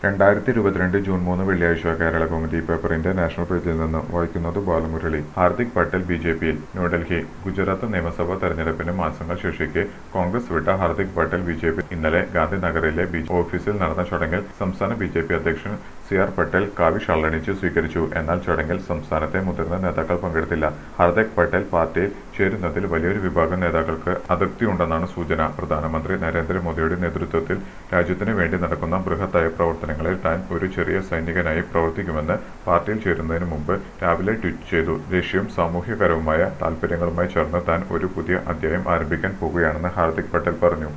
രണ്ടായിരത്തി ഇരുപത്തിരണ്ട് ജൂൺ മൂന്ന് വെള്ളിയാഴ്ച കേരള കൗമുദി പേപ്പറിന്റെ നാഷണൽ പേജിൽ നിന്ന് വായിക്കുന്നത് ബാലമുരളി ഹാർദിക് പട്ടേൽ ബി ജെ പിയിൽ ന്യൂഡൽഹി ഗുജറാത്ത് നിയമസഭാ തെരഞ്ഞെടുപ്പിന് മാസങ്ങൾ ശേഷിക്കെ കോൺഗ്രസ് വിട്ട Hardik Patel B J P ഇന്നലെ ഗാന്ധിനഗറിലെ ബി ഓഫീസിൽ നടന്ന ചടങ്ങിൽ സംസ്ഥാന ബി ജെ പി അധ്യക്ഷൻ സി ആർ പട്ടേൽ കാവി ഷള്ളണിച്ച് സ്വീകരിച്ചു എന്നാൽ ചടങ്ങിൽ സംസ്ഥാനത്തെ മുതിർന്ന നേതാക്കൾ പങ്കെടുത്തില്ല ഹാർദിക് പട്ടേൽ പാർട്ടിയിൽ ചേരുന്നതിൽ വലിയൊരു വിഭാഗം നേതാക്കൾക്ക് അതൃപ്തിയുണ്ടെന്നാണ് സൂചന പ്രധാനമന്ത്രി നരേന്ദ്രമോദിയുടെ നേതൃത്വത്തിൽ രാജ്യത്തിന് വേണ്ടി നടക്കുന്ന ബൃഹത്തായ പ്രവർത്തനങ്ങളിൽ താൻ ഒരു ചെറിയ സൈനികനായി പ്രവർത്തിക്കുമെന്ന് പാർട്ടിയിൽ ചേരുന്നതിന് മുമ്പ് രാവിലെ ട്വീറ്റ് ചെയ്തു ദേശീയവും സാമൂഹ്യകരവുമായ താൽപര്യങ്ങളുമായി ചേർന്ന് താൻ ഒരു പുതിയ അധ്യായം ആരംഭിക്കാൻ പോകുകയാണെന്ന് ഹാർദിക് പട്ടേൽ പറഞ്ഞു